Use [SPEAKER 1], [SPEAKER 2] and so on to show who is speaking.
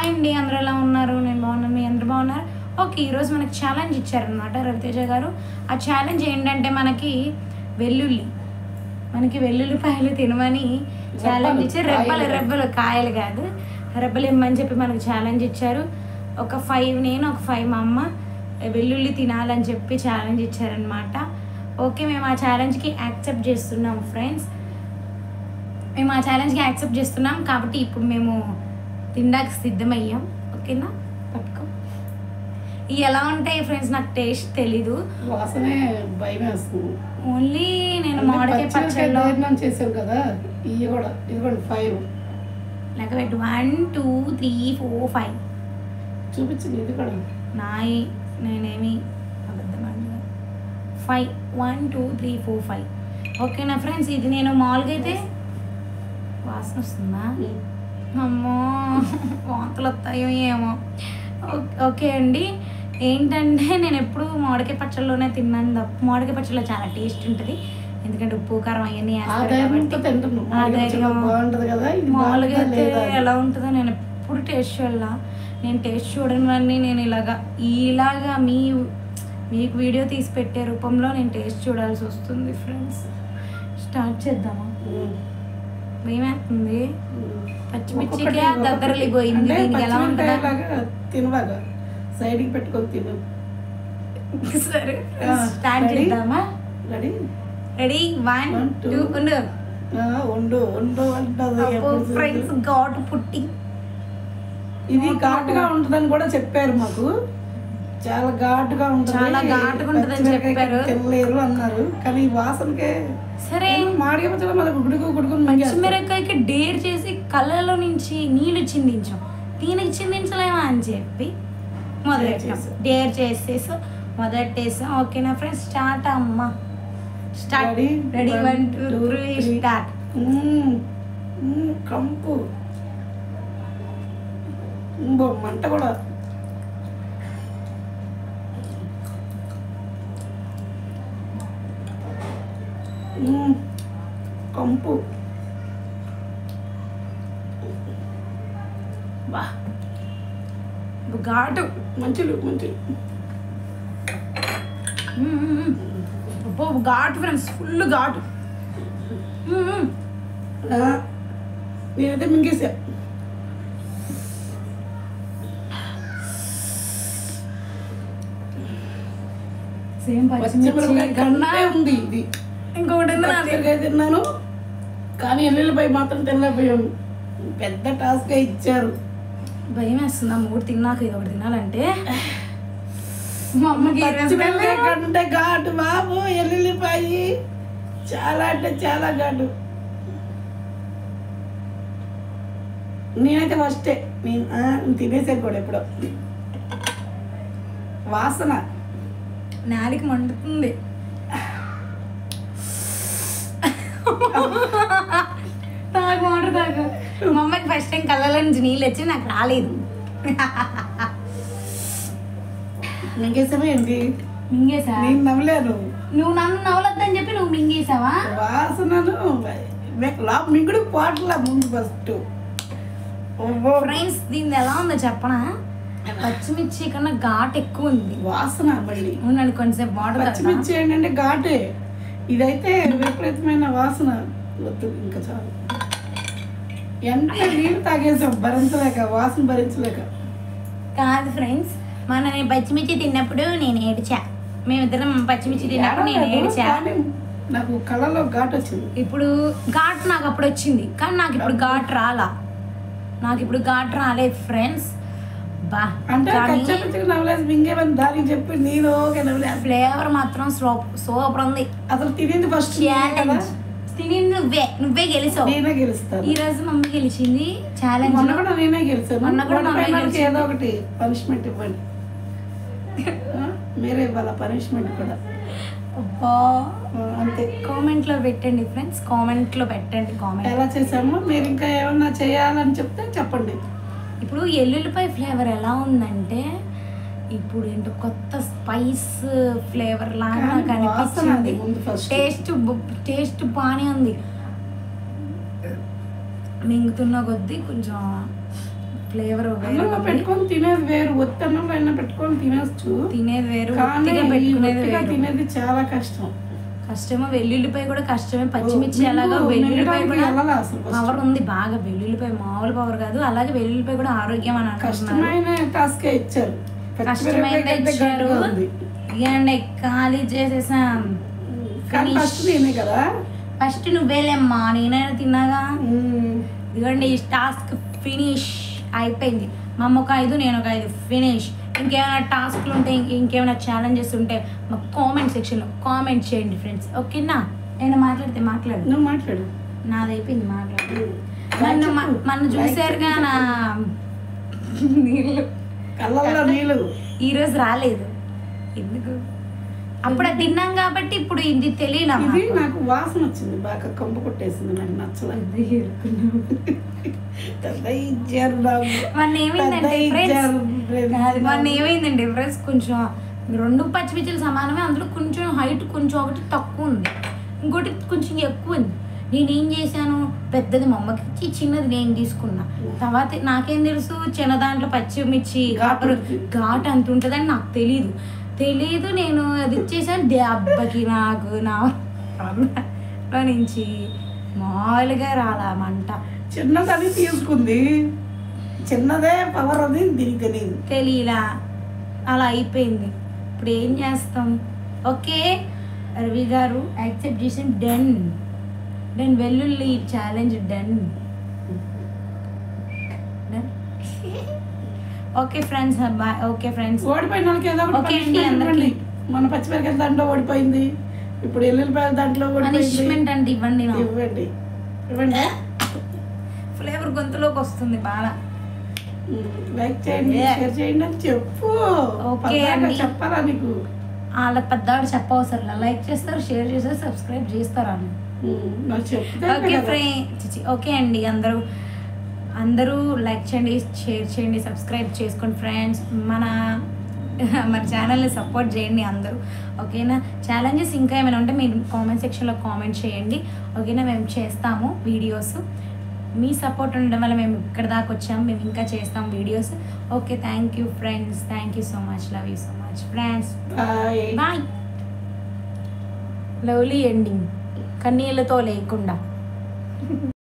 [SPEAKER 1] Hi అండి అందరూ ఎలా ఉన్నారు నేను బాగున్నాను మీ అందరూ బాగున్నారు ఓకే ఈరోజు మనకి ఛాలెంజ్ ఇచ్చారనమాట రవితేజ గారు ఆ ఛాలెంజ్ ఏంటంటే మనకి వెల్లుల్లి మనకి వెల్లుల్లిపాయలు తినమని ఛాలెంజ్ ఇచ్చారు రెబ్బలు
[SPEAKER 2] కాయలు.
[SPEAKER 1] రెబ్బలు కాయలు కాదు రెబ్బలు ఇమ్మని చెప్పి మనకి ఛాలెంజ్ ఇచ్చారు ఒక ఫైవ్ నేను ఒక ఫైవ్ మా అమ్మ వెల్లుల్లి తినాలని చెప్పి ఛాలెంజ్ ఇచ్చారనమాట ఓకే మేము ఆ ఛాలెంజ్కి యాక్సెప్ట్ చేస్తున్నాం ఫ్రెండ్స్ మేము ఆ ఛాలెంజ్కి యాక్సెప్ట్ చేస్తున్నాం కాబట్టి ఇప్పుడు మేము తినడానికి సిద్ధమయ్యాం ఓకేనా పట్టుకో ఇవి ఎలా ఉంటాయి ఫ్రెండ్స్ నాకు టేస్ట్ తెలీదు
[SPEAKER 2] వాసనే భయం వేస్తుంది
[SPEAKER 1] ఓన్లీ నేను
[SPEAKER 2] అంటే
[SPEAKER 1] మామిడికాయ
[SPEAKER 2] పచ్చిమిరపకాయ
[SPEAKER 1] పచ్చడిలో
[SPEAKER 2] ధైర్యం చేసావు కదా ఇవి కూడా ఇదిగోండి ఫైవ్
[SPEAKER 1] లెక్క పెట్టు one two three four five
[SPEAKER 2] చూపించింది ఇది కూడా
[SPEAKER 1] నాయి నేనేమి అబద్ధమండి five one two three four five ఓకేనా ఫ్రెండ్స్ ఇది నేను మామూలుగా అయితే వాసన వస్తుందా అమ్మో వాంతులు వస్తాయో ఏమో ఓ- ఓకే అండి ఏంటంటే నేను ఎప్పుడు మామిడికాయ పచ్చళ్ళలోనే తిన్నాను తప్ప మామిడికాయ పచ్చళ్ళలో చాలా టేస్ట్ ఉంటుంది ఎందుకంటే ఉప్పు కారం అవన్నీ
[SPEAKER 2] ఆ
[SPEAKER 1] వేస్తారు
[SPEAKER 2] ధైర్యంతో
[SPEAKER 1] కాబట్టి
[SPEAKER 2] తింటున్నాం
[SPEAKER 1] ఆ
[SPEAKER 2] మామిడికాయ
[SPEAKER 1] ధైర్యం.
[SPEAKER 2] పచ్చడి బాగుంటది కదా ఇది
[SPEAKER 1] మామూలుగా
[SPEAKER 2] బాగుంటుందా
[SPEAKER 1] అయితే
[SPEAKER 2] లేదా అని.
[SPEAKER 1] ఎలా ఉంటుందో నేను ఎప్పుడు టేస్ట్ చూడాల నేను టేస్ట్ చూడనివన్నీ నేను ఇలాగా ఇలాగా మీ మీకు వీడియో తీసి పెట్టే రూపంలో నేను టేస్ట్ చూడాల్సి వస్తుంది ఫ్రెండ్స్ స్టార్ట్ చేద్దామా
[SPEAKER 2] ఉమ్.
[SPEAKER 1] భయమేస్తుంది
[SPEAKER 2] ఉమ్.
[SPEAKER 1] పచ్చిమిర్చికి
[SPEAKER 2] ఒక్కొక్కటి
[SPEAKER 1] దద్దరలిపోయింది
[SPEAKER 2] అంటే
[SPEAKER 1] దీనికి ఎలా ఉంటుందా
[SPEAKER 2] పచ్చిమిరపకాయలాగా తినవాగా సైడ్కి పెట్టుకొని తిను
[SPEAKER 1] సరే
[SPEAKER 2] ఆ,
[SPEAKER 1] స్టార్ట్
[SPEAKER 2] ready?
[SPEAKER 1] చేద్దామా
[SPEAKER 2] ready
[SPEAKER 1] ready one
[SPEAKER 2] One, two.
[SPEAKER 1] Two ఉండు
[SPEAKER 2] వండు వండు అంటది ఎప్పుడు చూడు.
[SPEAKER 1] ఫ్రెండ్స్ ఘాటు పుట్టి
[SPEAKER 2] ఇది ఘాటుగా ఉంటుందని కూడా చెప్పారు మాకు చాలా ఘాటుగా ఉంటుంది
[SPEAKER 1] చాలా ఘాటుగా ఉంటుందని
[SPEAKER 2] పచ్చిమిరపకాయ
[SPEAKER 1] చెప్పారు.
[SPEAKER 2] తినలేరు అన్నారు కానీ ఈ వాసనకే
[SPEAKER 1] సరే
[SPEAKER 2] మాడిగా పచ్చడి మనకు గుడుకు గుడుకు
[SPEAKER 1] పచ్చిమిరపకాయకి డేర్ చేసి కళ్ళలో నుంచి నీళ్లు చిందించాం దీనికి చిందించలేమా అని చెప్పి మొదలెట్టాం
[SPEAKER 2] చేసాం.
[SPEAKER 1] డేర్ చేసేసి మొదలెట్టేసాం ఓకేనా ఫ్రెండ్స్ స్టార్ట్ అమ్మా start
[SPEAKER 2] Ready?
[SPEAKER 1] Ready
[SPEAKER 2] One,
[SPEAKER 1] one two
[SPEAKER 2] two,
[SPEAKER 1] three
[SPEAKER 2] three.
[SPEAKER 1] Start
[SPEAKER 2] కంపు ఇంకో మంట కూడా మ్మ్. కంపు
[SPEAKER 1] బా ఘాటు
[SPEAKER 2] మంచులు మంచులు
[SPEAKER 1] మ్మ్, మ్మ్, మ్మ్. అబ్బో, ఘాటు ఫ్రెండ్స్ ఫుల్ ఘాటు మ్మ్, మ్మ్.
[SPEAKER 2] ఆ, నేనైతే మింగేసా
[SPEAKER 1] సేమ్ పచ్చిమిర్చి
[SPEAKER 2] పచ్చిమిరపకాయ
[SPEAKER 1] కన్నా
[SPEAKER 2] కంటే ఉంది ఇది
[SPEAKER 1] ఇంకొకటి ఉంది నాది
[SPEAKER 2] పచ్చిమిరపకాయ తిన్నాను కానీ ఎల్లుల్లిపాయ మాత్రం తినలేకపోయాము పెద్ద టాస్క్ ఇచ్చారు
[SPEAKER 1] భయం వేస్తుంది ఆ మూడు తిన్నాక ఇది ఒకటి తినాలంటే మా అమ్మకి ఈ రోజు
[SPEAKER 2] పచ్చిమిరపకాయ కంటే ఘాటు బాబు ఎల్లుల్లిపాయ చాలా అంటే చాలా ఘాటు నేనైతే ఫస్టే నేను ఆ, తినేసాను కూడా ఎప్పుడో వాసన
[SPEAKER 1] నాలికి మండుతుంది తాగు వాటర్ తాగు మా అమ్మకి ఫస్ట్ టైం కళ్ళలో నుంచి నీళ్ళు వచ్చి నాకు రాలేదు
[SPEAKER 2] మింగేసావా ఏంటి
[SPEAKER 1] మింగేసా
[SPEAKER 2] నేను నవ్వలేను
[SPEAKER 1] నువ్వు నన్ను నవ్వలొద్దని చెప్పి నువ్వు మింగేసావా
[SPEAKER 2] వాసనను లోపల మింగుడు పోట్ల ముందు ఫస్ట్
[SPEAKER 1] ఫ్రెండ్స్ దీని ఎలా ఉందో చెప్పనా పచ్చిమిర్చి కన్నా ఘాట్ ఎక్కువ ఉంది
[SPEAKER 2] వాసన మళ్ళీ
[SPEAKER 1] ఉండండి కొంచెంసేపు వాటర్ తాగుతా.
[SPEAKER 2] పచ్చిమిర్చి ఏంటంటే ఘాటే ఇదైతే విపరీతమైన వాసన వద్దు ఇంకా చాలు ఎంత నీళ్ళు తాగేసాం భరించలేక వాసన భరించలేక
[SPEAKER 1] కాదు ఫ్రెండ్స్ మన నేను పచ్చిమిర్చి తిన్నప్పుడు నేను ఏడ్చా మేమిద్దరం పచ్చిమిర్చి తిన్నప్పుడు నేను ఏడ్చా
[SPEAKER 2] కానీ నాకు కళ్ళలో ఘాట్ వచ్చింది
[SPEAKER 1] ఇప్పుడు ఘాట్ నాకు అప్పుడు వచ్చింది కానీ నాకు ఇప్పుడు ఘాట్ రాలా నాకు ఇప్పుడు ఘాట్ రాలేదు ఫ్రెండ్స్ బా
[SPEAKER 2] అంటే
[SPEAKER 1] కానీ
[SPEAKER 2] కచ్చపిచ్చగా నవ్వలేదు మింగేమని దానికి చెప్పి నేను ఓకే నవ్వలేదు
[SPEAKER 1] ఫ్లేవర్ మాత్రం సూపర్ ఉంది
[SPEAKER 2] అసలు తినింది ఫస్ట్ కదా
[SPEAKER 1] ఛాలెంజ్ తిని నువ్వే నువ్వే గెలిచావు
[SPEAKER 2] నేనే గెలుస్తాను
[SPEAKER 1] ఈ రోజు మమ్మీ గెలిచింది ఛాలెంజ్
[SPEAKER 2] మొన్న కూడా నేనే గెలిచాను
[SPEAKER 1] మొన్న కూడా
[SPEAKER 2] ఓడిపోయిన
[SPEAKER 1] మమ్మీ
[SPEAKER 2] వాళ్ళకి
[SPEAKER 1] గెలిచింది.
[SPEAKER 2] ఏదో ఒకటి పనిష్మెంట్ ఇవ్వండి ఆ, మీరే ఇవ్వాలి పనిష్మెంట్ కూడా
[SPEAKER 1] అబ్బా
[SPEAKER 2] ఆ, అంతే
[SPEAKER 1] కామెంట్ లో పెట్టండి ఫ్రెండ్స్ కామెంట్ లో పెట్టండి కామెంట్
[SPEAKER 2] ఎలా చేసామో మీరు ఇంకా ఏమన్నా చేయాలని చెప్తే చెప్పండి
[SPEAKER 1] ఇప్పుడు ఎల్లుల్లిపాయ ఫ్లేవర్ ఎలా ఉందంటే ఇప్పుడు ఏంటో కొత్త స్పైస్ ఫ్లేవర్ లాగా నాకు
[SPEAKER 2] కానీ వాసన
[SPEAKER 1] అనిపించింది
[SPEAKER 2] అది ముందు ఫస్ట్
[SPEAKER 1] టేస్ట్ టేస్ట్ బాగానే ఉంది మింగుతున్న కొద్దీ కొంచెం ఫ్లేవర్
[SPEAKER 2] అన్నంలో పెట్టుకొని తినేది వేరు ఒత్తన్నంలో అయినా పెట్టుకొని తినేచ్చు
[SPEAKER 1] తినేది వేరు
[SPEAKER 2] కానీ
[SPEAKER 1] ఒత్తిగా
[SPEAKER 2] ఈ
[SPEAKER 1] పెట్టుకునేది
[SPEAKER 2] ఒత్తిగా
[SPEAKER 1] వేరు
[SPEAKER 2] తినేది చాలా కష్టం
[SPEAKER 1] కష్టము వెల్లుల్లిపై కూడా కష్టమే పచ్చిమిర్చి
[SPEAKER 2] నీకు
[SPEAKER 1] అలాగా వెల్లుల్లిపై
[SPEAKER 2] మిగతావి
[SPEAKER 1] కూడా
[SPEAKER 2] వెళ్ళాలా అసలు first?
[SPEAKER 1] పవర్ ఉంది బాగా వెల్లుల్లిపై మామూలు పవర్ కాదు అలాగే వెల్లుల్లిపై కూడా ఆరోగ్యం అని అంటున్నారు
[SPEAKER 2] కష్టమైన టాస్క్ ఇచ్చారు
[SPEAKER 1] కష్టమైనది
[SPEAKER 2] పచ్చిమిరపకాయ
[SPEAKER 1] ఇచ్చారు
[SPEAKER 2] గట్టిగా ఉంది.
[SPEAKER 1] ఇవ్వండి ఖాళీ చేసేసాం
[SPEAKER 2] కానీ ఫస్ట్ నేనే కదా
[SPEAKER 1] ఫస్ట్ నువ్వేలేమ్మా నేనైనా తిన్నాగా
[SPEAKER 2] మ్మ్.
[SPEAKER 1] ఇదిగోండి ఈ టాస్క్ ఫినిష్ అయిపోయింది మా అమ్మ ఒక ఐదు నేను ఒక ఐదు ఫినిష్ ఇంకేమైనా టాస్క్లు ఉంటే ఇంక- ఇంకేమైనా ఛాలెంజెస్ ఉంటే మాకు కామెంట్ సెక్షన్లో కామెంట్ చేయండి ఫ్రెండ్స్ ఓకేనా నేను మాట్లాడితే మాట్లాడు
[SPEAKER 2] నువ్వు మాట్లాడు
[SPEAKER 1] నాది అయిపోయింది మాట్లాడు
[SPEAKER 2] మ్మ్.
[SPEAKER 1] నన్ను
[SPEAKER 2] చెప్పు.
[SPEAKER 1] మ- మన చూసారుగా నా నీళ్ళు
[SPEAKER 2] కళ్ళల్లో నీళ్ళు
[SPEAKER 1] ఈరోజు రాలేదు ఎందుకు అప్పుడు అది తిన్నాం కాబట్టి ఇప్పుడు ఇది తెలియలా
[SPEAKER 2] ఇది నాకు వాసన వచ్చింది బాగా కంపు కొట్టేసింది నాకు నచ్చలేదు పెద్ద ఇచ్చారు నాకు.
[SPEAKER 1] మొన్న
[SPEAKER 2] పెద్ద
[SPEAKER 1] ఏమైందంటే
[SPEAKER 2] ఇచ్చారు
[SPEAKER 1] ఫ్రెండ్స్
[SPEAKER 2] friends
[SPEAKER 1] అది మొన్న
[SPEAKER 2] నాకు.
[SPEAKER 1] ఏమైందండి ఫ్రెండ్స్ కొంచెం రెండు పచ్చిమిర్చిలు సమానమే అందులో కొంచెం హైట్ కొంచెం ఒకటి తక్కువ ఉంది ఇంకోటి కొంచెం ఎక్కువ ఉంది నేను ఏం చేశాను పెద్దది మా అమ్మకి ఇచ్చి చిన్నది నేను తీసుకున్నా తర్వాత నాకేం తెలుసు చిన్న దాంట్లో పచ్చిమిర్చి
[SPEAKER 2] ఘాటు
[SPEAKER 1] ఘాటు ఘాటు అంత ఉంటుందని నాకు తెలియదు తెలీదు నేను అది ఇచ్చేసాను దెబ్బకి నాకు నా లో నుంచి మామూలుగా రాలా మంట
[SPEAKER 2] చిన్నదని తీసుకుంది చిన్నదే పవర్ అది దీనికి తెలియదు
[SPEAKER 1] తెలియలా అలా అయిపోయింది ఇప్పుడు ఏం చేస్తాం ఓకే రవి గారు యాక్సెప్ట్ చేసాం డన్ డన్ వెల్లుల్లి challenge done done okay friends bye okay friends
[SPEAKER 2] ఓడిపోయిన వాళ్ళకి ఏదో ఒకటి
[SPEAKER 1] ఓకే అండి,
[SPEAKER 2] punishment
[SPEAKER 1] అందరికీ.
[SPEAKER 2] ఇవ్వండి. మన పచ్చిమిరకాయల దాంట్లో ఓడిపోయింది ఇప్పుడు ఎల్లుల్లిపాయల దాంట్లో ఓడిపోయింది
[SPEAKER 1] పనిష్మెంట్ అంటే ఇవ్వండి నాకు
[SPEAKER 2] ఇవ్వండి ఇవ్వండి
[SPEAKER 1] ఫ్లేవర్ గొంతులోకి వస్తుంది బాగా
[SPEAKER 2] లైక్ చేయండి
[SPEAKER 1] Yeah.
[SPEAKER 2] షేర్ చేయండి అని చెప్పు
[SPEAKER 1] Okay
[SPEAKER 2] పద్దాక
[SPEAKER 1] అండి.
[SPEAKER 2] చెప్పాలా నీకు
[SPEAKER 1] వాళ్ళ పెద్దవాడు చెప్పవసరం లైక్ చేస్తారు షేర్ చేస్తారు సబ్స్క్రైబ్ చేస్తారు అని
[SPEAKER 2] ఉమ్, నాకు చెప్తే
[SPEAKER 1] ఓకే ఫ్రెండ్ ఓకే అండి అందరూ అందరూ లైక్ చేయండి షేర్ చేయండి సబ్స్క్రైబ్ చేసుకోండి ఫ్రెండ్స్ మన మన ఛానల్ని సపోర్ట్ చేయండి అందరూ ఓకేనా ఛాలెంజెస్ ఇంకా ఏమైనా ఉంటే మీరు కామెంట్ సెక్షన్లో కామెంట్ చేయండి ఓకేనా మేము చేస్తాము వీడియోస్ మీ సపోర్ట్ ఉండడం వల్ల మేము ఇక్కడ దాకా వచ్చాము మేము ఇంకా చేస్తాం videos okay thank you friends thank you so much love you so much friends
[SPEAKER 2] bye
[SPEAKER 1] bye lovely ending కన్నీళ్ళతో లేకుండా